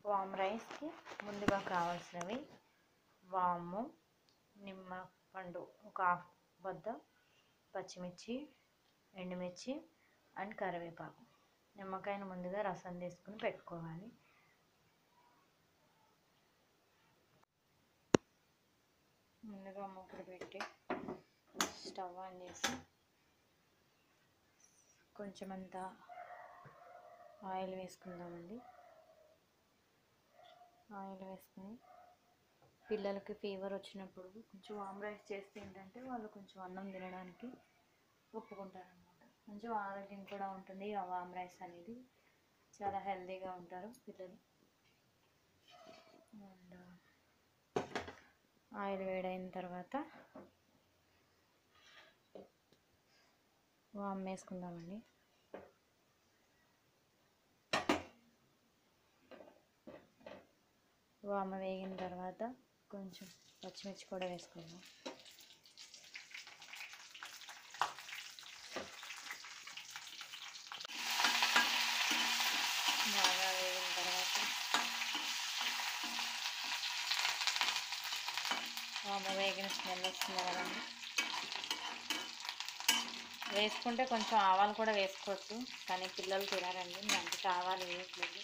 వామ్ రైస్కి ముందుగా కావాల్సినవి వాము నిమ్మ పండు ఒక హాఫ్ బద్ద పచ్చిమిర్చి ఎండుమిర్చి అండ్ కరివేపాకు నిమ్మకాయను ముందుగా రసం తీసుకుని పెట్టుకోవాలి ముందుగా మూకుడు పెట్టి స్టవ్ ఆన్ చేసి కొంచెం అంతా ఆయిల్ వేసుకుందామండి ఆయిల్ వేసుకుని పిల్లలకి ఫీవర్ వచ్చినప్పుడు కొంచెం వామ్ రైస్ చేస్తే ఏంటంటే వాళ్ళు కొంచెం అన్నం తినడానికి ఒప్పుకుంటారనమాట కొంచెం ఆరోగ్యం కూడా ఉంటుంది ఆ వామ్ రైస్ అనేది చాలా హెల్తీగా ఉంటారు పిల్లలు అండ్ ఆయిల్ వేడైన తర్వాత వామ్ వేసుకుందామండి వామ వేగిన తర్వాత కొంచెం పచ్చిమిర్చి కూడా వేసుకుందాం బాగా వేగిన తర్వాత వామ వేగిన స్మెల్ వస్తుంది కదండి వేసుకుంటే కొంచెం ఆవాలు కూడా వేసుకోవచ్చు కానీ పిల్లలు తినారండి నేను అంతటా ఆవాలు వేయట్లేదు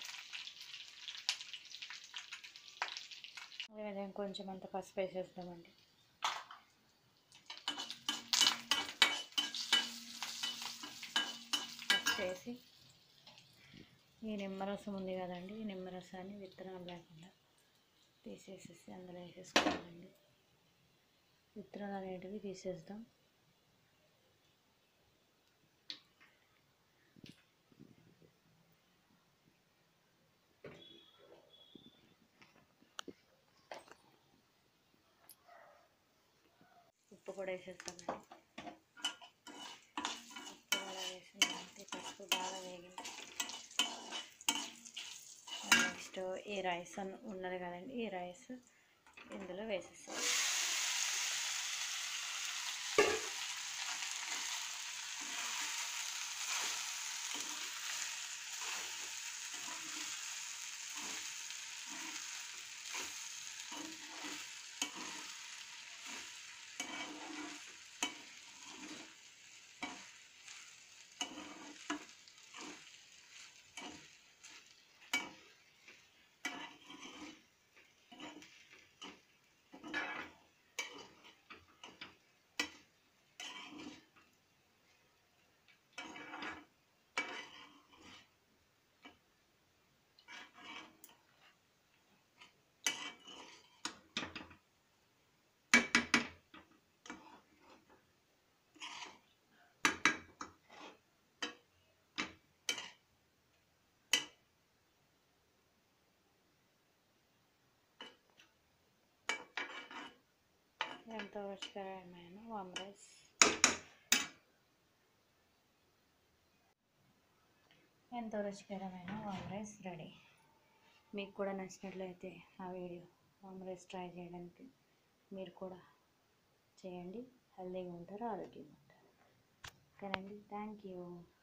అదేవిధంగా కొంచెం అంత పసుపు వేసేస్తామండి పసుపు వేసి ఈ నిమ్మరసం ఉంది కదండి ఈ నిమ్మరసాన్ని విత్తనాలు లేకుండా తీసేసేసి అందులో వేసేసుకోవాలండి విత్తనాలు అనేటివి తీసేద్దాం ఉప్పు కూడా వేసేస్తామండి ఉప్పు కూడా వేసిందంటే పసుపు బాగా వేగింది నెక్స్ట్ ఈ రైస్ అన్ ఉన్నది కదండి ఈ రైస్ ఇందులో వేసేసాం ఎంతో రుచికరమైన వామ్ రైస్ ఎంతో రుచికరమైన వామ్ రైస్ రెడీ మీకు కూడా నచ్చినట్లయితే ఆ వీడియో వామ్ రైస్ ట్రై చేయడానికి మీరు కూడా చేయండి హెల్తీగా ఉంటారు ఆరోగ్యంగా ఉంటారు ఓకేనండి థ్యాంక్ యూ